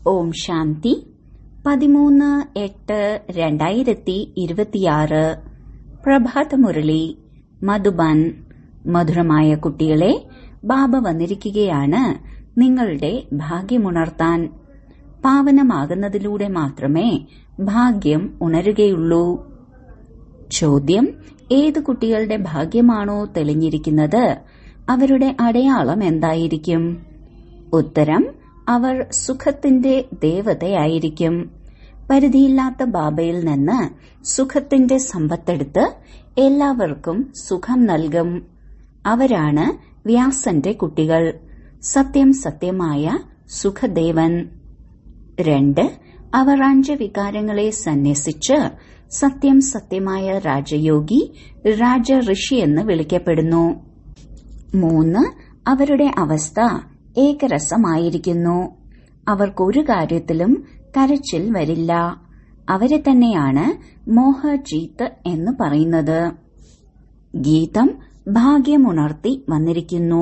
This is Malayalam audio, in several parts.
ഓം ശാന്തി പതിമൂന്ന് എട്ട് രണ്ടായിരത്തി ഇരുപത്തിയാറ് പ്രഭാതമുരളി മധുബൻ മധുരമായ കുട്ടികളെ ബാബ വന്നിരിക്കുകയാണ് നിങ്ങളുടെ ഭാഗ്യമുണർത്താൻ പാവനമാകുന്നതിലൂടെ മാത്രമേ ഭാഗ്യം ഉണരുകയുള്ളൂ ചോദ്യം ഏത് കുട്ടികളുടെ ഭാഗ്യമാണോ തെളിഞ്ഞിരിക്കുന്നത് അവരുടെ അടയാളം എന്തായിരിക്കും ഉത്തരം അവർ സുഖത്തിന്റെ ദേവതയായിരിക്കും പരിധിയില്ലാത്ത ബാബയിൽ നിന്ന് സുഖത്തിന്റെ സമ്പത്തെടുത്ത് എല്ലാവർക്കും സുഖം നൽകും അവരാണ് വ്യാസന്റെ കുട്ടികൾ സത്യം സത്യമായ സുഖദേവൻ രണ്ട് അവർ അഞ്ച് വികാരങ്ങളെ സന്യസിച്ച് സത്യം സത്യമായ രാജയോഗി രാജ ഋഷി എന്ന് വിളിക്കപ്പെടുന്നു മൂന്ന് അവരുടെ അവസ്ഥ ഏകരസമായിരിക്കുന്നു അവർക്കൊരു കാര്യത്തിലും കരച്ചിൽ വരില്ല അവരെ തന്നെയാണ് മോഹജീത്ത് എന്ന് പറയുന്നത് ഗീതം ഭാഗ്യമുണർത്തി വന്നിരിക്കുന്നു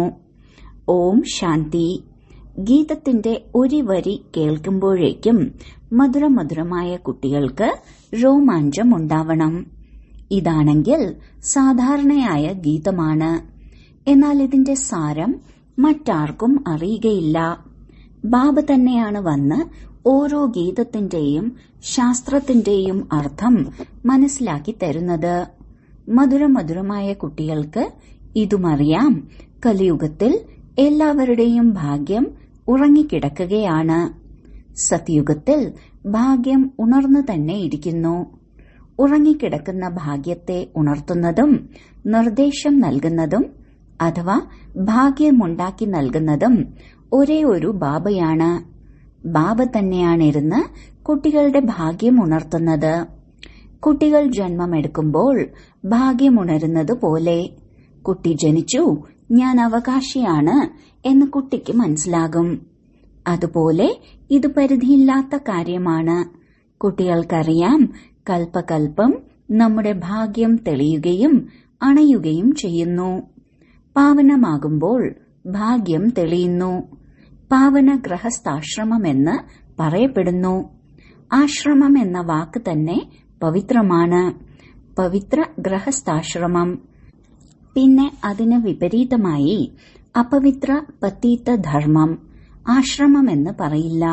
ഓം ശാന്തി ഗീതത്തിന്റെ ഒരു വരി കേൾക്കുമ്പോഴേക്കും മധുരമധുരമായ കുട്ടികൾക്ക് രോമാഞ്ചം ഉണ്ടാവണം ഇതാണെങ്കിൽ സാധാരണയായ ഗീതമാണ് എന്നാൽ ഇതിന്റെ സാരം മറ്റാർക്കും അറിയുകയില്ല ബാബ തന്നെയാണ് വന്ന് ഓരോ ഗീതത്തിന്റെയും ശാസ്ത്രത്തിന്റെയും അർത്ഥം മനസ്സിലാക്കി തരുന്നത് മധുരമധുരമായ കുട്ടികൾക്ക് ഇതുമറിയാം കലിയുഗത്തിൽ എല്ലാവരുടെയും ഭാഗ്യം ഉറങ്ങിക്കിടക്കുകയാണ് സത്യുഗത്തിൽ ഭാഗ്യം ഉണർന്നു തന്നെ ഇരിക്കുന്നു ഉറങ്ങിക്കിടക്കുന്ന ഭാഗ്യത്തെ ഉണർത്തുന്നതും നിർദ്ദേശം നൽകുന്നതും അഥവാ ഭാഗ്യമുണ്ടാക്കി നൽകുന്നതും ഒരേ ഒരു ബാബയാണ് ബാബ തന്നെയാണിരുന്ന് കുട്ടികളുടെ ഭാഗ്യം ഉണർത്തുന്നത് കുട്ടികൾ ജന്മമെടുക്കുമ്പോൾ ഭാഗ്യമുണരുന്നത് പോലെ കുട്ടി ജനിച്ചു ഞാൻ അവകാശിയാണ് എന്ന് കുട്ടിക്ക് മനസ്സിലാകും അതുപോലെ ഇത് പരിധിയില്ലാത്ത കാര്യമാണ് കുട്ടികൾക്കറിയാം കൽപ്പകൽപ്പം നമ്മുടെ ഭാഗ്യം തെളിയുകയും അണയുകയും ചെയ്യുന്നു പാവനമാകുമ്പോൾ ഭാഗ്യം തെളിയുന്നു പാവന ഗൃഹസ്ഥാശ്രമമെന്ന് പറയപ്പെടുന്നു ആശ്രമം എന്ന വാക്ക് തന്നെ പവിത്രമാണ് പവിത്ര ഗൃഹസ്ഥാശ്രമം പിന്നെ അതിന് വിപരീതമായി അപവിത്ര പത്തീത്ത ധർമ്മം ആശ്രമമെന്ന് പറയില്ല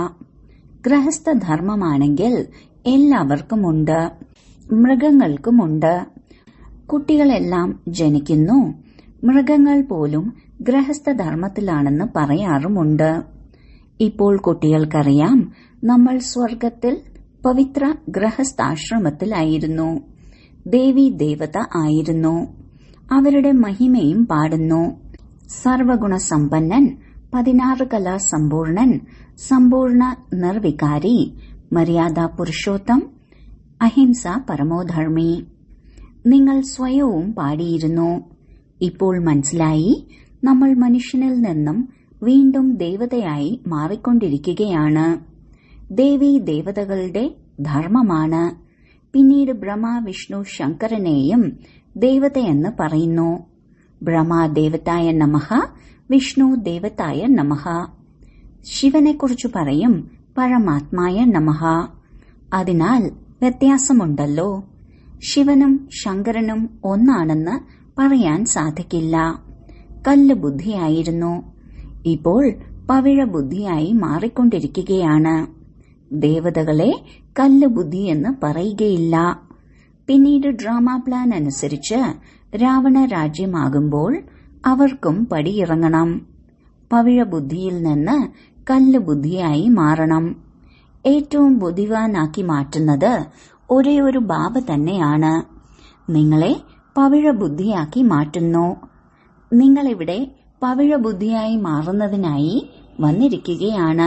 ഗൃഹസ്ഥധർമ്മമാണെങ്കിൽ എല്ലാവർക്കുമുണ്ട് മൃഗങ്ങൾക്കുമുണ്ട് കുട്ടികളെല്ലാം ജനിക്കുന്നു മൃഗങ്ങൾ പോലും ഗൃഹസ്ഥധർമ്മത്തിലാണെന്ന് പറയാറുമുണ്ട് ഇപ്പോൾ കുട്ടികൾക്കറിയാം നമ്മൾ സ്വർഗത്തിൽ പവിത്ര ഗൃഹസ്ഥാശ്രമത്തിലായിരുന്നു ദേവി ദേവത ആയിരുന്നു അവരുടെ മഹിമയും പാടുന്നു സർവഗുണസമ്പന്നൻ പതിനാറ് കലാ സമ്പൂർണൻ സമ്പൂർണ്ണ നിർവികാരി മര്യാദ പുരുഷോത്തം അഹിംസ പരമോധർമ്മി നിങ്ങൾ സ്വയവും പാടിയിരുന്നു ഇപ്പോൾ മനസ്സിലായി നമ്മൾ മനുഷ്യനിൽ നിന്നും വീണ്ടും ദേവതയായി മാറിക്കൊണ്ടിരിക്കുകയാണ് ദേവി ദേവതകളുടെ ധർമ്മമാണ് പിന്നീട് ബ്രഹ്മ വിഷ്ണു ശങ്കരനെയും ദേവതയെന്ന് പറയുന്നു ബ്രഹ്മ ദേവതായ നമഃ വിഷ്ണു ദേവതായ നമഃ ശിവനെക്കുറിച്ച് പറയും പരമാത്മായ നമഃ അതിനാൽ വ്യത്യാസമുണ്ടല്ലോ ശിവനും ശങ്കരനും ഒന്നാണെന്ന് പറയാൻ സാധിക്കില്ല കല്ല് ബുദ്ധിയായിരുന്നു ഇപ്പോൾ പവിഴ ബുദ്ധിയായി മാറിക്കൊണ്ടിരിക്കുകയാണ് ദേവതകളെ കല്ല് ബുദ്ധിയെന്ന് പറയുകയില്ല പിന്നീട് ഡ്രാമ പ്ലാൻ അനുസരിച്ച് രാവണ രാജ്യമാകുമ്പോൾ അവർക്കും പടിയിറങ്ങണം പവിഴ ബുദ്ധിയിൽ നിന്ന് കല്ല് ബുദ്ധിയായി മാറണം ഏറ്റവും ബുദ്ധിവാനാക്കി മാറ്റുന്നത് ഒരേ ഒരു ബാബ തന്നെയാണ് നിങ്ങളെ പവിഴ ബുദ്ധിയാക്കി മാറ്റുന്നു നിങ്ങളിവിടെ പവിഴ ബുദ്ധിയായി മാറുന്നതിനായി വന്നിരിക്കുകയാണ്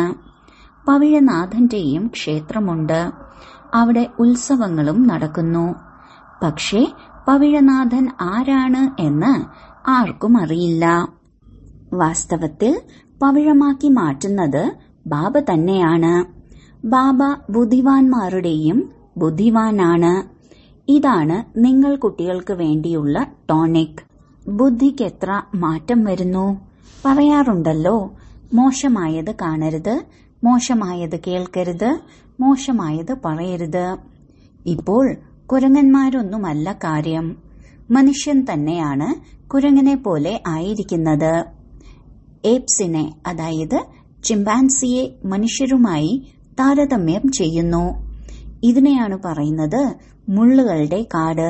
പവിഴനാഥന്റെയും ക്ഷേത്രമുണ്ട് അവിടെ ഉത്സവങ്ങളും നടക്കുന്നു പക്ഷേ പവിഴനാഥൻ ആരാണ് എന്ന് ആർക്കും അറിയില്ല വാസ്തവത്തിൽ പവിഴമാക്കി മാറ്റുന്നത് ബാബ തന്നെയാണ് ബാബ ബുദ്ധിവാന്മാരുടെയും ബുദ്ധിവാനാണ് ഇതാണ് നിങ്ങൾ കുട്ടികൾക്ക് വേണ്ടിയുള്ള ടോണിക് ബുദ്ധിക്ക് എത്ര മാറ്റം വരുന്നു പറയാറുണ്ടല്ലോ മോശമായത് കാണരുത് മോശമായത് കേൾക്കരുത് മോശമായത് പറയരുത് ഇപ്പോൾ കുരങ്ങന്മാരൊന്നുമല്ല കാര്യം മനുഷ്യൻ തന്നെയാണ് കുരങ്ങനെ പോലെ ആയിരിക്കുന്നത് ഏപ്സിനെ അതായത് ചിമ്പാൻസിയെ മനുഷ്യരുമായി താരതമ്യം ചെയ്യുന്നു ഇതിനെയാണ് പറയുന്നത് മുള്ളുകളുടെ കാട്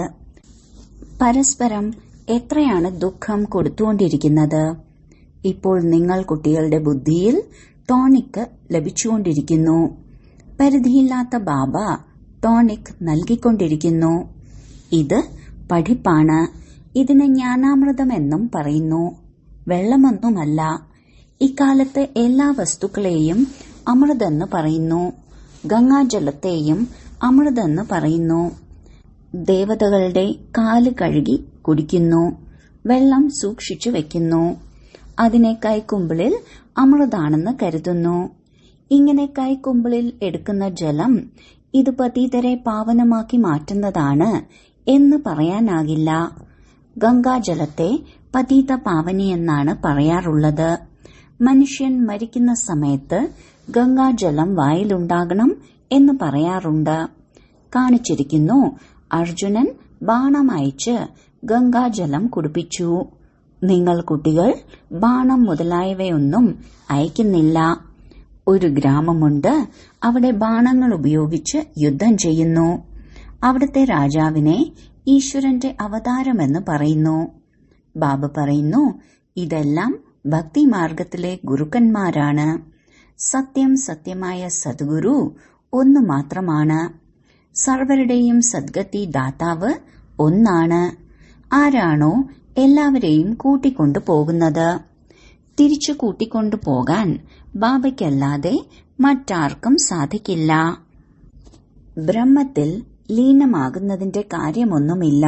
പരസ്പരം എത്രയാണ് ദുഃഖം കൊടുത്തുകൊണ്ടിരിക്കുന്നത് ഇപ്പോൾ നിങ്ങൾ കുട്ടികളുടെ ബുദ്ധിയിൽ ടോണിക് ലഭിച്ചുകൊണ്ടിരിക്കുന്നു പരിധിയില്ലാത്ത ബാബ ടോണിക് നൽകിക്കൊണ്ടിരിക്കുന്നു ഇത് പഠിപ്പാണ് ഇതിന് ജ്ഞാനാമൃതമെന്നും പറയുന്നു വെള്ളമൊന്നുമല്ല ഇക്കാലത്ത് എല്ലാ വസ്തുക്കളെയും അമൃതെന്ന് പറയുന്നു ഗംഗാജലത്തെയും അമൃതെന്ന് പറയുന്നു ദേവതകളുടെ കാല് കഴുകി കുടിക്കുന്നു വെള്ളം സൂക്ഷിച്ചു വെക്കുന്നു അതിനെ കൈക്കുമ്പിളിൽ അമൃതാണെന്ന് കരുതുന്നു ഇങ്ങനെ കൈക്കുമ്പിളിൽ എടുക്കുന്ന ജലം ഇത് പതീതരെ പാവനമാക്കി മാറ്റുന്നതാണ് എന്ന് പറയാനാകില്ല ഗംഗാജലത്തെ പതീത പാവനിയെന്നാണ് പറയാറുള്ളത് മനുഷ്യൻ മരിക്കുന്ന സമയത്ത് ഗംഗാജലം വായിലുണ്ടാകണം എന്ന് പറയാറുണ്ട് കാണിച്ചിരിക്കുന്നു അർജുനൻ ബാണം അയച്ച് ഗംഗാജലം കുടിപ്പിച്ചു നിങ്ങൾ കുട്ടികൾ ബാണം മുതലായവയൊന്നും അയക്കുന്നില്ല ഒരു ഗ്രാമമുണ്ട് അവിടെ ബാണങ്ങൾ ഉപയോഗിച്ച് യുദ്ധം ചെയ്യുന്നു അവിടുത്തെ രാജാവിനെ ഈശ്വരന്റെ അവതാരമെന്ന് പറയുന്നു ബാബ പറയുന്നു ഇതെല്ലാം ഭക്തിമാർഗത്തിലെ ഗുരുക്കന്മാരാണ് സത്യം സത്യമായ സദ്ഗുരു ഒന്നു മാത്രമാണ് സർവരുടെയും സദ്ഗതി ദാതാവ് ഒന്നാണ് ആരാണോ എല്ലാവരെയും കൂട്ടിക്കൊണ്ടു പോകുന്നത് തിരിച്ചു കൂട്ടിക്കൊണ്ടു പോകാൻ ബാബയ്ക്കല്ലാതെ മറ്റാർക്കും സാധിക്കില്ല ബ്രഹ്മത്തിൽ ലീനമാകുന്നതിന്റെ കാര്യമൊന്നുമില്ല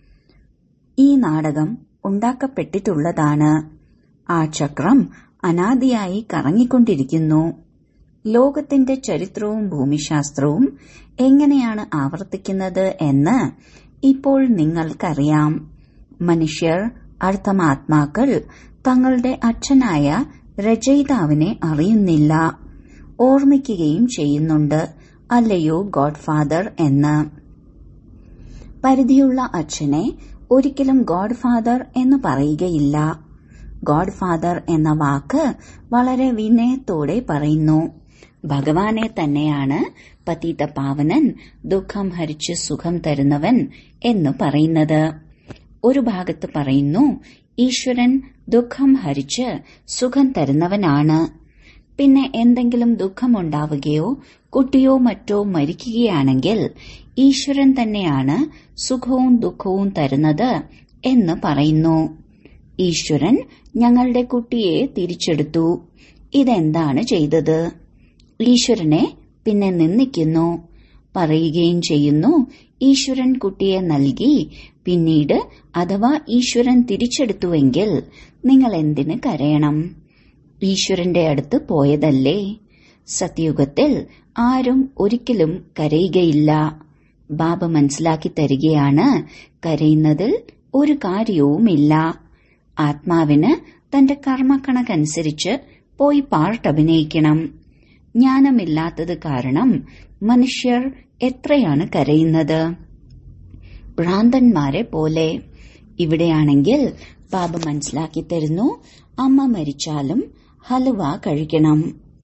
ഈ നാടകം ഉണ്ടാക്കപ്പെട്ടിട്ടുള്ളതാണ് ആ ചക്രം അനാദിയായി കറങ്ങിക്കൊണ്ടിരിക്കുന്നു ലോകത്തിന്റെ ചരിത്രവും ഭൂമിശാസ്ത്രവും എങ്ങനെയാണ് ആവർത്തിക്കുന്നത് എന്ന് ഇപ്പോൾ നിങ്ങൾക്കറിയാം മനുഷ്യർ അർത്ഥമാത്മാക്കൾ തങ്ങളുടെ അച്ഛനായ രചയിതാവിനെ അറിയുന്നില്ല ഓർമ്മിക്കുകയും ചെയ്യുന്നുണ്ട് അല്ലയോ ഗോഡ്ഫാദർ എന്ന് പരിധിയുള്ള അച്ഛനെ ഒരിക്കലും ഗോഡ്ഫാദർ എന്ന് പറയുകയില്ല ഗോഡ്ഫാദർ എന്ന വാക്ക് വളരെ വിനയത്തോടെ പറയുന്നു ഭഗവാനെ തന്നെയാണ് പതീത പാവനൻ ദുഃഖം ഹരിച്ച് സുഖം തരുന്നവൻ എന്ന് പറയുന്നത് ഒരു ഭാഗത്ത് പറയുന്നു ഈശ്വരൻ ദുഃഖം ഹരിച്ച് സുഖം തരുന്നവനാണ് പിന്നെ എന്തെങ്കിലും ദുഃഖമുണ്ടാവുകയോ കുട്ടിയോ മറ്റോ മരിക്കുകയാണെങ്കിൽ ഈശ്വരൻ തന്നെയാണ് സുഖവും ദുഃഖവും തരുന്നത് എന്ന് പറയുന്നു ഈശ്വരൻ ഞങ്ങളുടെ കുട്ടിയെ തിരിച്ചെടുത്തു ഇതെന്താണ് ചെയ്തത് ഈശ്വരനെ പിന്നെ നിന്ദിക്കുന്നു പറയുകയും ചെയ്യുന്നു ഈശ്വരൻ കുട്ടിയെ നൽകി പിന്നീട് അഥവാ ഈശ്വരൻ തിരിച്ചെടുത്തുവെങ്കിൽ നിങ്ങൾ എന്തിന് കരയണം ഈശ്വരന്റെ അടുത്ത് പോയതല്ലേ സത്യുഗത്തിൽ ആരും ഒരിക്കലും കരയുകയില്ല ബാബ മനസ്സിലാക്കി തരികയാണ് കരയുന്നതിൽ ഒരു കാര്യവുമില്ല ആത്മാവിന് തന്റെ കർമ്മക്കണക്കനുസരിച്ച് പോയി പാർട്ടഭിനയിക്കണം ജ്ഞാനമില്ലാത്തത് കാരണം മനുഷ്യർ എത്രയാണ് കരയുന്നത് ഭ്രാന്തന്മാരെ പോലെ ഇവിടെയാണെങ്കിൽ ബാബ മനസ്സിലാക്കി തരുന്നു അമ്മ മരിച്ചാലും ഹലുവ കഴിക്കണം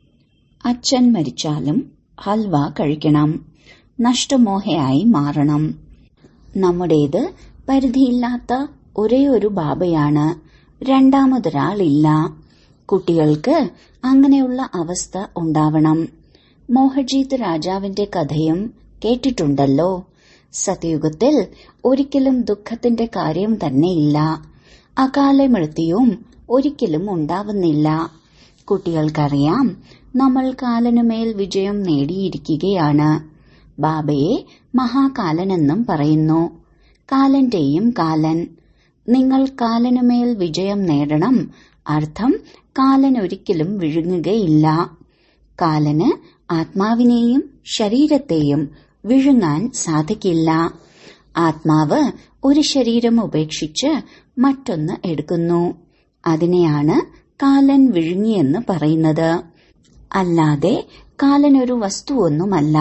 അച്ഛൻ മരിച്ചാലും ഹൽവ കഴിക്കണം നഷ്ടമോഹയായി മാറണം നമ്മുടേത് പരിധിയില്ലാത്ത ഒരേ ഒരു ബാബയാണ് രണ്ടാമതൊരാളില്ല കുട്ടികൾക്ക് അങ്ങനെയുള്ള അവസ്ഥ ഉണ്ടാവണം മോഹജീത് രാജാവിന്റെ കഥയും കേട്ടിട്ടുണ്ടല്ലോ സത്യയുഗത്തിൽ ഒരിക്കലും ദുഃഖത്തിന്റെ കാര്യം തന്നെയില്ല അകാല മൃത്യുവും ഒരിക്കലും ഉണ്ടാവുന്നില്ല കുട്ടികൾക്കറിയാം നമ്മൾ കാലനുമേൽ വിജയം നേടിയിരിക്കുകയാണ് ബാബയെ മഹാകാലനെന്നും പറയുന്നു കാലന്റെയും കാലൻ നിങ്ങൾ കാലനുമേൽ വിജയം നേടണം അർത്ഥം കാലൻ ഒരിക്കലും വിഴുങ്ങുകയില്ല കാലന് ആത്മാവിനെയും ശരീരത്തെയും വിഴുങ്ങാൻ സാധിക്കില്ല ആത്മാവ് ഒരു ശരീരം ഉപേക്ഷിച്ച് മറ്റൊന്ന് എടുക്കുന്നു അതിനെയാണ് കാലൻ വിഴുങ്ങിയെന്ന് പറയുന്നത് അല്ലാതെ കാലനൊരു വസ്തുവൊന്നുമല്ല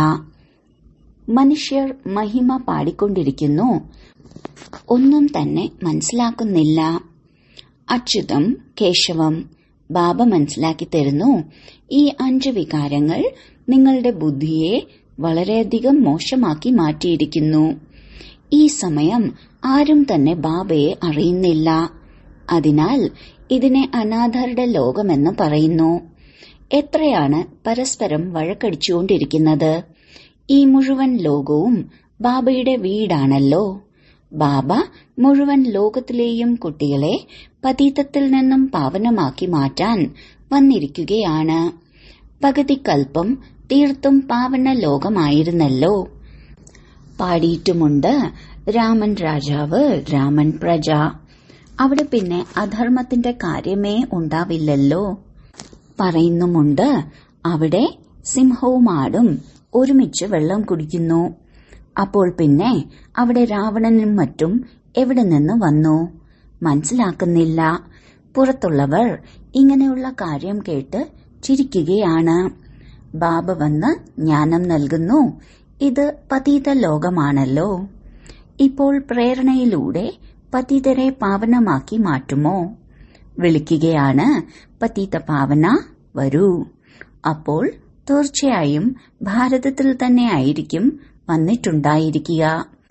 മനുഷ്യർ മഹിമ പാടിക്കൊണ്ടിരിക്കുന്നു ഒന്നും തന്നെ മനസ്സിലാക്കുന്നില്ല അച്യുതം കേശവം ബാബ മനസ്സിലാക്കി തരുന്നു ഈ അഞ്ച് വികാരങ്ങൾ നിങ്ങളുടെ ബുദ്ധിയെ വളരെയധികം മോശമാക്കി മാറ്റിയിരിക്കുന്നു ഈ സമയം ആരും തന്നെ ബാബയെ അറിയുന്നില്ല അതിനാൽ ഇതിനെ അനാഥരുടെ ലോകമെന്ന് പറയുന്നു എത്രയാണ് പരസ്പരം വഴക്കടിച്ചുകൊണ്ടിരിക്കുന്നത് ഈ മുഴുവൻ ലോകവും ബാബയുടെ വീടാണല്ലോ ബാബ മുഴുവൻ ലോകത്തിലെയും കുട്ടികളെ പതീതത്തിൽ നിന്നും പാവനമാക്കി മാറ്റാൻ വന്നിരിക്കുകയാണ് പകുതിക്കൽപ്പം തീർത്തും പാവന ലോകമായിരുന്നല്ലോ പാടിയിട്ടുമുണ്ട് രാമൻ രാജാവ് രാമൻ പ്രജ അവിടെ പിന്നെ അധർമ്മത്തിന്റെ കാര്യമേ ഉണ്ടാവില്ലല്ലോ പറയുന്നുമുണ്ട് അവിടെ സിംഹവും ആടും ഒരുമിച്ച് വെള്ളം കുടിക്കുന്നു അപ്പോൾ പിന്നെ അവിടെ രാവണനും മറ്റും എവിടെ നിന്ന് വന്നു മനസ്സിലാക്കുന്നില്ല പുറത്തുള്ളവർ ഇങ്ങനെയുള്ള കാര്യം കേട്ട് ചിരിക്കുകയാണ് ബാബ വന്ന് ജ്ഞാനം നൽകുന്നു ഇത് പതീത ലോകമാണല്ലോ ഇപ്പോൾ പ്രേരണയിലൂടെ പതീതരെ പാവനമാക്കി മാറ്റുമോ വിളിക്കുകയാണ് പതീത പാവന വരൂ അപ്പോൾ തീർച്ചയായും ഭാരതത്തിൽ തന്നെ ആയിരിക്കും വന്നിട്ടുണ്ടായിരിക്കുക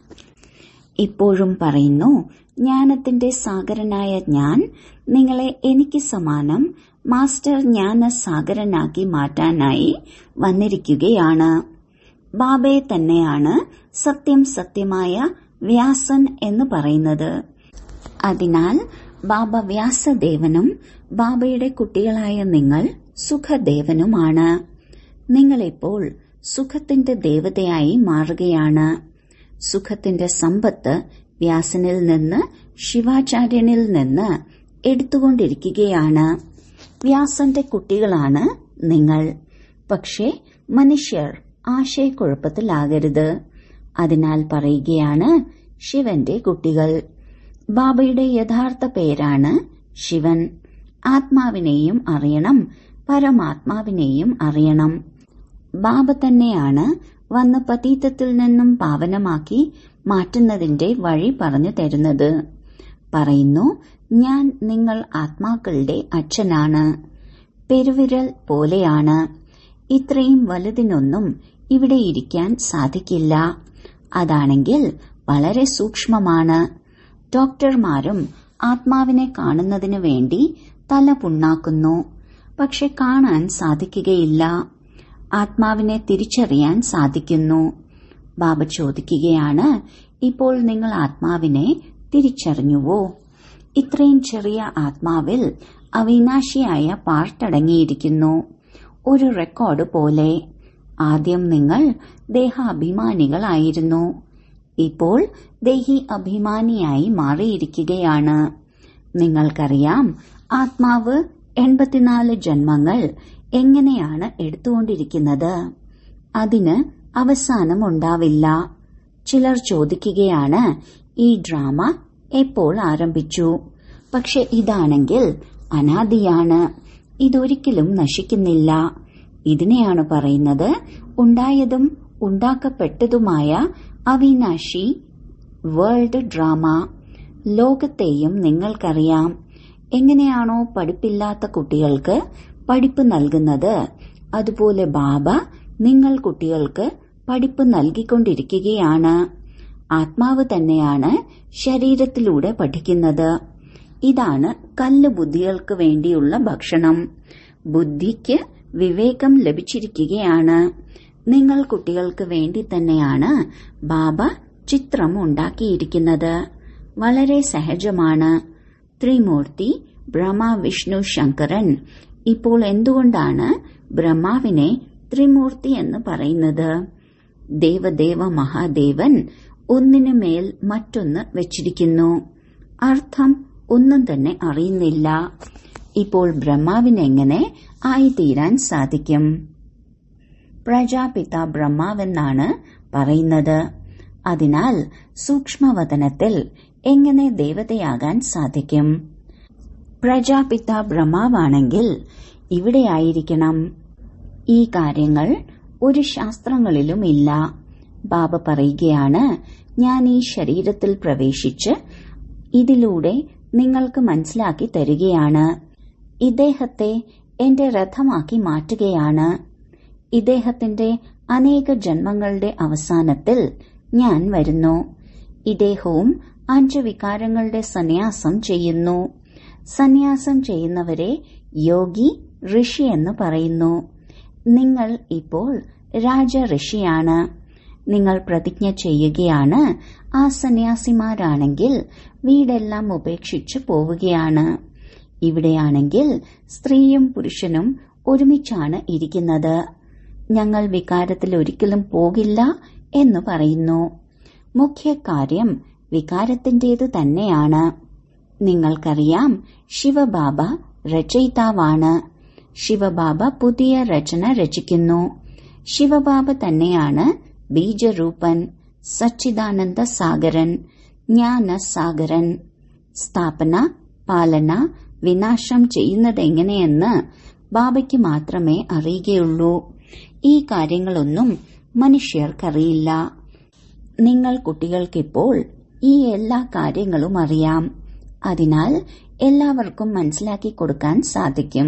ഇപ്പോഴും പറയുന്നു ജ്ഞാനത്തിന്റെ സാഗരനായ ഞാൻ നിങ്ങളെ എനിക്ക് സമാനം മാസ്റ്റർ ജ്ഞാന സാഗരനാക്കി മാറ്റാനായി വന്നിരിക്കുകയാണ് ബാബയെ തന്നെയാണ് സത്യം സത്യമായ വ്യാസൻ എന്ന് പറയുന്നത് അതിനാൽ ബാബ വ്യാസദേവനും ബാബയുടെ കുട്ടികളായ നിങ്ങൾ സുഖദേവനുമാണ് നിങ്ങളിപ്പോൾ സുഖത്തിന്റെ ദേവതയായി മാറുകയാണ് സുഖത്തിന്റെ സമ്പത്ത് വ്യാസനിൽ നിന്ന് ശിവാചാര്യനിൽ നിന്ന് എടുത്തുകൊണ്ടിരിക്കുകയാണ് വ്യാസന്റെ കുട്ടികളാണ് നിങ്ങൾ പക്ഷേ മനുഷ്യർ ആശയക്കുഴപ്പത്തിലാകരുത് അതിനാൽ പറയുകയാണ് ശിവന്റെ കുട്ടികൾ ബാബയുടെ യഥാർത്ഥ പേരാണ് ശിവൻ ആത്മാവിനെയും അറിയണം പരമാത്മാവിനെയും അറിയണം ബാബ തന്നെയാണ് വന്ന് പതീതത്തിൽ നിന്നും പാവനമാക്കി മാറ്റുന്നതിന്റെ വഴി പറഞ്ഞു തരുന്നത് പറയുന്നു ഞാൻ നിങ്ങൾ ആത്മാക്കളുടെ അച്ഛനാണ് പെരുവിരൽ പോലെയാണ് ഇത്രയും വലുതിനൊന്നും ഇവിടെ ഇരിക്കാൻ സാധിക്കില്ല അതാണെങ്കിൽ വളരെ സൂക്ഷ്മമാണ് ഡോക്ടർമാരും ആത്മാവിനെ കാണുന്നതിനു വേണ്ടി തല പുണ്ണാക്കുന്നു പക്ഷെ കാണാൻ സാധിക്കുകയില്ല ആത്മാവിനെ തിരിച്ചറിയാൻ സാധിക്കുന്നു ബാബ ചോദിക്കുകയാണ് ഇപ്പോൾ നിങ്ങൾ ആത്മാവിനെ തിരിച്ചറിഞ്ഞുവോ ഇത്രയും ചെറിയ ആത്മാവിൽ അവിനാശിയായ പാർട്ടടങ്ങിയിരിക്കുന്നു ഒരു റെക്കോർഡ് പോലെ ആദ്യം നിങ്ങൾ ദേഹാഭിമാനികളായിരുന്നു ഇപ്പോൾ ദേഹി അഭിമാനിയായി മാറിയിരിക്കുകയാണ് നിങ്ങൾക്കറിയാം ആത്മാവ് എൺപത്തിനാല് ജന്മങ്ങൾ എങ്ങനെയാണ് എടുത്തുകൊണ്ടിരിക്കുന്നത് അതിന് അവസാനമുണ്ടാവില്ല ചിലർ ചോദിക്കുകയാണ് ഈ ഡ്രാമ എപ്പോൾ ആരംഭിച്ചു പക്ഷെ ഇതാണെങ്കിൽ അനാദിയാണ് ഇതൊരിക്കലും നശിക്കുന്നില്ല ഇതിനെയാണ് പറയുന്നത് ഉണ്ടായതും ഉണ്ടാക്കപ്പെട്ടതുമായ അവിനാശി വേൾഡ് ഡ്രാമ ലോകത്തെയും നിങ്ങൾക്കറിയാം എങ്ങനെയാണോ പഠിപ്പില്ലാത്ത കുട്ടികൾക്ക് പഠിപ്പ് നൽകുന്നത് അതുപോലെ ബാബ നിങ്ങൾ കുട്ടികൾക്ക് പഠിപ്പ് നൽകിക്കൊണ്ടിരിക്കുകയാണ് ആത്മാവ് തന്നെയാണ് ശരീരത്തിലൂടെ പഠിക്കുന്നത് ഇതാണ് കല്ല് ബുദ്ധികൾക്ക് വേണ്ടിയുള്ള ഭക്ഷണം ബുദ്ധിക്ക് വിവേകം ലഭിച്ചിരിക്കുകയാണ് നിങ്ങൾ കുട്ടികൾക്ക് വേണ്ടി തന്നെയാണ് ബാബ ചിത്രം ഉണ്ടാക്കിയിരിക്കുന്നത് വളരെ സഹജമാണ് ത്രിമൂർത്തി ബ്രഹ്മ വിഷ്ണു ശങ്കരൻ ഇപ്പോൾ എന്തുകൊണ്ടാണ് ബ്രഹ്മാവിനെ ത്രിമൂർത്തി എന്ന് പറയുന്നത് ദേവദേവ മഹാദേവൻ ഒന്നിനു മേൽ മറ്റൊന്ന് വെച്ചിരിക്കുന്നു അർത്ഥം ഒന്നും തന്നെ അറിയുന്നില്ല ഇപ്പോൾ ബ്രഹ്മാവിനെങ്ങനെ ആയിത്തീരാൻ സാധിക്കും പ്രജാപിത ബ്രഹ്മാവെന്നാണ് പറയുന്നത് അതിനാൽ സൂക്ഷ്മവതനത്തിൽ എങ്ങനെ ദേവതയാകാൻ സാധിക്കും പ്രജാപിത ബ്രഹ്മാവാണെങ്കിൽ ഇവിടെയായിരിക്കണം ഈ കാര്യങ്ങൾ ഒരു ശാസ്ത്രങ്ങളിലും ഇല്ല ബാബ പറയുകയാണ് ഞാൻ ഈ ശരീരത്തിൽ പ്രവേശിച്ച് ഇതിലൂടെ നിങ്ങൾക്ക് മനസ്സിലാക്കി തരികയാണ് ഇദ്ദേഹത്തെ എന്റെ രഥമാക്കി മാറ്റുകയാണ് ഇദ്ദേഹത്തിന്റെ അനേക ജന്മങ്ങളുടെ അവസാനത്തിൽ ഞാൻ വരുന്നു ഇദ്ദേഹവും അഞ്ച് വികാരങ്ങളുടെ സന്യാസം ചെയ്യുന്നു സന്യാസം ചെയ്യുന്നവരെ യോഗി ഋഷി എന്ന് പറയുന്നു നിങ്ങൾ ഇപ്പോൾ രാജ ഋഷിയാണ് നിങ്ങൾ പ്രതിജ്ഞ ചെയ്യുകയാണ് ആ സന്യാസിമാരാണെങ്കിൽ വീടെല്ലാം ഉപേക്ഷിച്ചു പോവുകയാണ് ഇവിടെയാണെങ്കിൽ സ്ത്രീയും പുരുഷനും ഒരുമിച്ചാണ് ഇരിക്കുന്നത് ഞങ്ങൾ വികാരത്തിൽ ഒരിക്കലും പോകില്ല എന്ന് പറയുന്നു മുഖ്യ കാര്യം വികാരത്തിന്റേത് തന്നെയാണ് നിങ്ങൾക്കറിയാം ശിവബാബ രചയിതാവാണ് ശിവബാബ പുതിയ രചന രചിക്കുന്നു ശിവബാബ തന്നെയാണ് ബീജരൂപൻ സച്ചിദാനന്ദ സാഗരൻ ജ്ഞാന സാഗരൻ സ്ഥാപന പാലന വിനാശം ചെയ്യുന്നതെങ്ങനെയെന്ന് ബാബയ്ക്ക് മാത്രമേ അറിയുകയുള്ളൂ ഈ കാര്യങ്ങളൊന്നും മനുഷ്യർക്കറിയില്ല നിങ്ങൾ കുട്ടികൾക്കിപ്പോൾ ഈ എല്ലാ കാര്യങ്ങളും അറിയാം അതിനാൽ എല്ലാവർക്കും മനസ്സിലാക്കി കൊടുക്കാൻ സാധിക്കും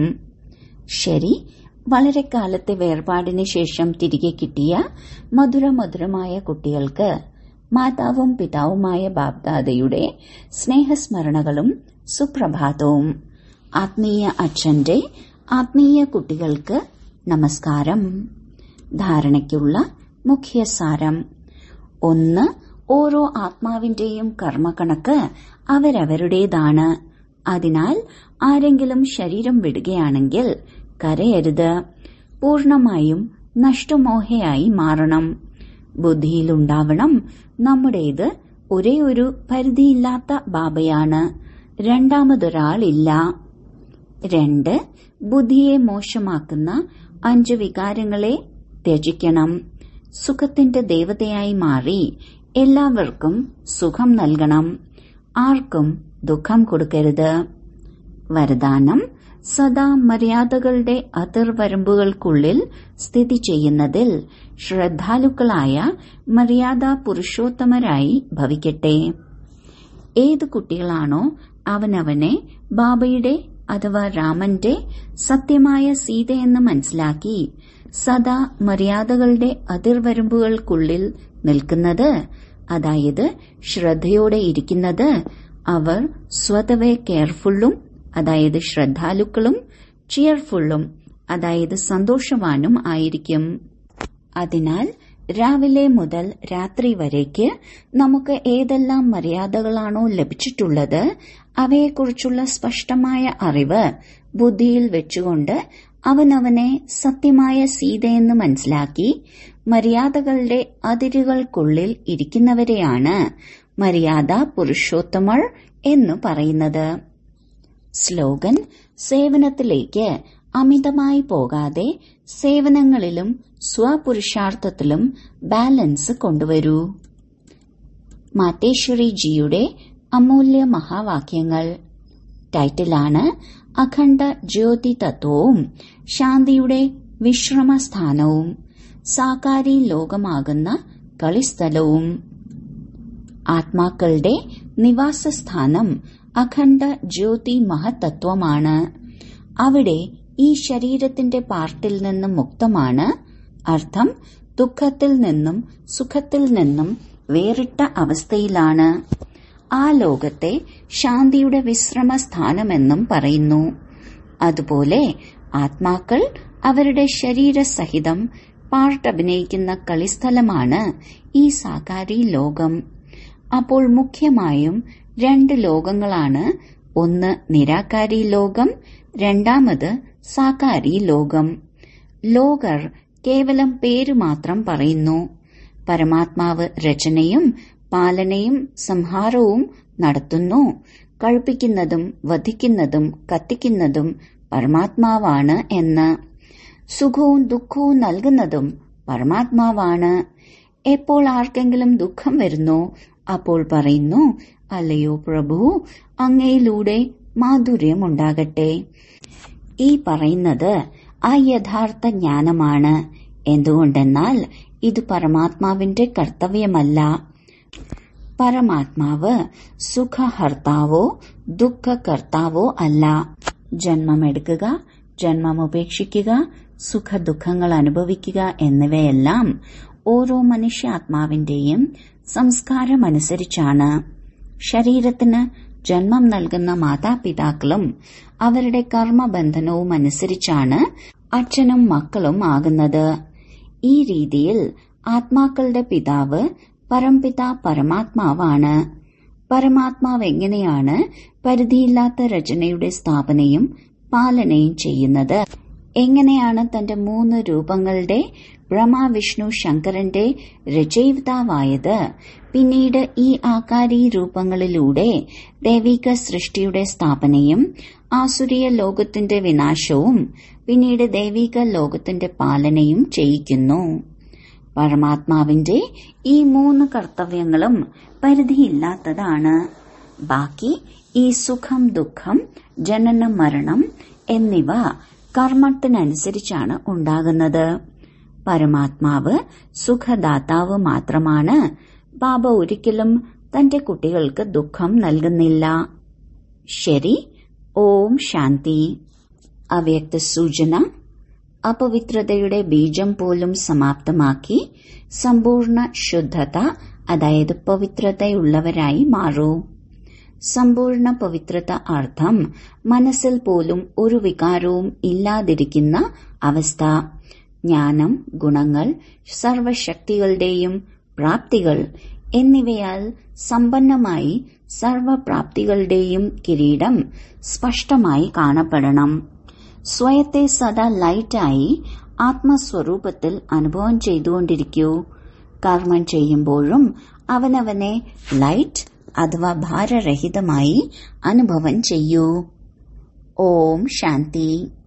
ശരി വളരെ കാലത്തെ വേർപാടിന് ശേഷം തിരികെ കിട്ടിയ മധുരമധുരമായ കുട്ടികൾക്ക് മാതാവും പിതാവുമായ ബാബ്ദാദയുടെ സ്നേഹസ്മരണകളും സുപ്രഭാതവും ആത്മീയ അച്ഛന്റെ ആത്മീയ കുട്ടികൾക്ക് നമസ്കാരം ധാരണയ്ക്കുള്ള മുഖ്യസാരം ഒന്ന് ഓരോ ആത്മാവിന്റെയും കർമ്മക്കണക്ക് അവരവരുടേതാണ് അതിനാൽ ആരെങ്കിലും ശരീരം വിടുകയാണെങ്കിൽ കരയരുത് പൂർണമായും നഷ്ടമോഹയായി മാറണം ബുദ്ധിയിലുണ്ടാവണം നമ്മുടേത് ഒരേ ഒരു പരിധിയില്ലാത്ത ബാബയാണ് രണ്ടാമതൊരാളില്ല രണ്ട് ബുദ്ധിയെ മോശമാക്കുന്ന അഞ്ച് വികാരങ്ങളെ ത്യജിക്കണം സുഖത്തിന്റെ ദേവതയായി മാറി എല്ലാവർക്കും സുഖം നൽകണം ആർക്കും ദുഃഖം കൊടുക്കരുത് വരദാനം സദാ മര്യാദകളുടെ അതിർവരമ്പുകൾക്കുള്ളിൽ സ്ഥിതി ചെയ്യുന്നതിൽ ശ്രദ്ധാലുക്കളായ മര്യാദ പുരുഷോത്തമരായി ഭവിക്കട്ടെ ഏത് കുട്ടികളാണോ അവനവനെ ബാബയുടെ അഥവാ രാമന്റെ സത്യമായ സീതയെന്ന് മനസ്സിലാക്കി സദാ മര്യാദകളുടെ അതിർവരമ്പുകൾക്കുള്ളിൽ നിൽക്കുന്നത് അതായത് ശ്രദ്ധയോടെ ഇരിക്കുന്നത് അവർ സ്വതവേ കെയർഫുള്ളും അതായത് ശ്രദ്ധാലുക്കളും ചിയർഫുള്ളും അതായത് സന്തോഷവാനും ആയിരിക്കും അതിനാൽ രാവിലെ മുതൽ രാത്രി വരേക്ക് നമുക്ക് ഏതെല്ലാം മര്യാദകളാണോ ലഭിച്ചിട്ടുള്ളത് അവയെക്കുറിച്ചുള്ള സ്പഷ്ടമായ അറിവ് ബുദ്ധിയിൽ വെച്ചുകൊണ്ട് അവനവനെ സത്യമായ സീതയെന്ന് മനസ്സിലാക്കി മര്യാദകളുടെ അതിരുകൾക്കുള്ളിൽ ഇരിക്കുന്നവരെയാണ് മര്യാദ പുരുഷോത്തമർ എന്ന് പറയുന്നത് സ്ലോഗൻ സേവനത്തിലേക്ക് അമിതമായി പോകാതെ സേവനങ്ങളിലും സ്വപുരുഷാർത്ഥത്തിലും ബാലൻസ് കൊണ്ടുവരൂ മാതേശ്വരി ജിയുടെ അമൂല്യ മഹാവാക്യങ്ങൾ ടൈറ്റിലാണ് അഖണ്ഡ ജ്യോതി തത്വവും ശാന്തിയുടെ വിശ്രമസ്ഥാനവും സാകാരി ലോകമാകുന്ന കളിസ്ഥലവും ആത്മാക്കളുടെ നിവാസസ്ഥാനം അഖണ്ഡ ജ്യോതി മഹത്തത്വമാണ് അവിടെ ഈ ശരീരത്തിന്റെ പാർട്ടിൽ നിന്നും മുക്തമാണ് അർത്ഥം ദുഃഖത്തിൽ നിന്നും സുഖത്തിൽ നിന്നും വേറിട്ട അവസ്ഥയിലാണ് ആ ലോകത്തെ ശാന്തിയുടെ വിശ്രമ സ്ഥാനമെന്നും പറയുന്നു അതുപോലെ ആത്മാക്കൾ അവരുടെ ശരീരസഹിതം പാർട്ട് അഭിനയിക്കുന്ന കളിസ്ഥലമാണ് ഈ സാകാരി ലോകം അപ്പോൾ മുഖ്യമായും രണ്ട് ലോകങ്ങളാണ് ഒന്ന് നിരാകാരി ലോകം രണ്ടാമത് സാകാരി ലോകം ലോകർ കേവലം പേര് മാത്രം പറയുന്നു പരമാത്മാവ് രചനയും പാലനയും സംഹാരവും നടത്തുന്നു കഴിപ്പിക്കുന്നതും വധിക്കുന്നതും കത്തിക്കുന്നതും പരമാത്മാവാണ് എന്ന് സുഖവും ദുഃഖവും നൽകുന്നതും പരമാത്മാവാണ് എപ്പോൾ ആർക്കെങ്കിലും ദുഃഖം വരുന്നു അപ്പോൾ പറയുന്നു അല്ലയോ പ്രഭു അങ്ങയിലൂടെ മാധുര്യമുണ്ടാകട്ടെ ഈ പറയുന്നത് ആ യഥാർത്ഥ ജ്ഞാനമാണ് എന്തുകൊണ്ടെന്നാൽ ഇത് പരമാത്മാവിന്റെ കർത്തവ്യമല്ല പരമാത്മാവ് സുഖഹർത്താവോ ദുഃഖകർത്താവോ അല്ല ജന്മമെടുക്കുക ജന്മം ഉപേക്ഷിക്കുക സുഖദുഃഖങ്ങൾ അനുഭവിക്കുക എന്നിവയെല്ലാം ഓരോ മനുഷ്യാത്മാവിന്റെയും സംസ്കാരമനുസരിച്ചാണ് ശരീരത്തിന് ജന്മം നൽകുന്ന മാതാപിതാക്കളും അവരുടെ കർമ്മബന്ധനവും അനുസരിച്ചാണ് അച്ഛനും മക്കളും ആകുന്നത് ഈ രീതിയിൽ ആത്മാക്കളുടെ പിതാവ് പരംപിത പരമാത്മാവാണ് പരമാത്മാവ് എങ്ങനെയാണ് പരിധിയില്ലാത്ത രചനയുടെ സ്ഥാപനയും പാലനയും ചെയ്യുന്നത് എങ്ങനെയാണ് തന്റെ മൂന്ന് രൂപങ്ങളുടെ ബ്രഹ്മ വിഷ്ണു ശങ്കരന്റെ രചയിതാവായത് പിന്നീട് ഈ ആകാരി രൂപങ്ങളിലൂടെ ദൈവിക സൃഷ്ടിയുടെ സ്ഥാപനയും ആസുരീയ ലോകത്തിന്റെ വിനാശവും പിന്നീട് ദൈവിക ലോകത്തിന്റെ പാലനയും ചെയ്യിക്കുന്നു പരമാത്മാവിന്റെ ഈ മൂന്ന് കർത്തവ്യങ്ങളും പരിധിയില്ലാത്തതാണ് ബാക്കി ഈ സുഖം ദുഃഖം ജനന മരണം എന്നിവ കർമ്മത്തിനനുസരിച്ചാണ് ഉണ്ടാകുന്നത് പരമാത്മാവ് സുഖദാതാവ് മാത്രമാണ് ബാബ ഒരിക്കലും തന്റെ കുട്ടികൾക്ക് ദുഃഖം നൽകുന്നില്ല ശരി ഓം ശാന്തി അവ്യക്ത സൂചന അപവിത്രതയുടെ ബീജം പോലും സമാപ്തമാക്കി സമ്പൂർണ്ണ ശുദ്ധത അതായത് പവിത്രതയുള്ളവരായി മാറൂ സമ്പൂർണ്ണ പവിത്രത അർത്ഥം മനസ്സിൽ പോലും ഒരു വികാരവും ഇല്ലാതിരിക്കുന്ന അവസ്ഥ ജ്ഞാനം ഗുണങ്ങൾ സർവശക്തികളുടെയും പ്രാപ്തികൾ എന്നിവയാൽ സമ്പന്നമായി സർവപ്രാപ്തികളുടെയും കിരീടം സ്പഷ്ടമായി കാണപ്പെടണം സ്വയത്തെ സദാ ലൈറ്റായി ആത്മസ്വരൂപത്തിൽ അനുഭവം ചെയ്തുകൊണ്ടിരിക്കൂ കർമ്മം ചെയ്യുമ്പോഴും അവനവനെ ലൈറ്റ് അഥവാ ഭാരരഹിതമായി അനുഭവം ചെയ്യൂ ഓം ശാന്തി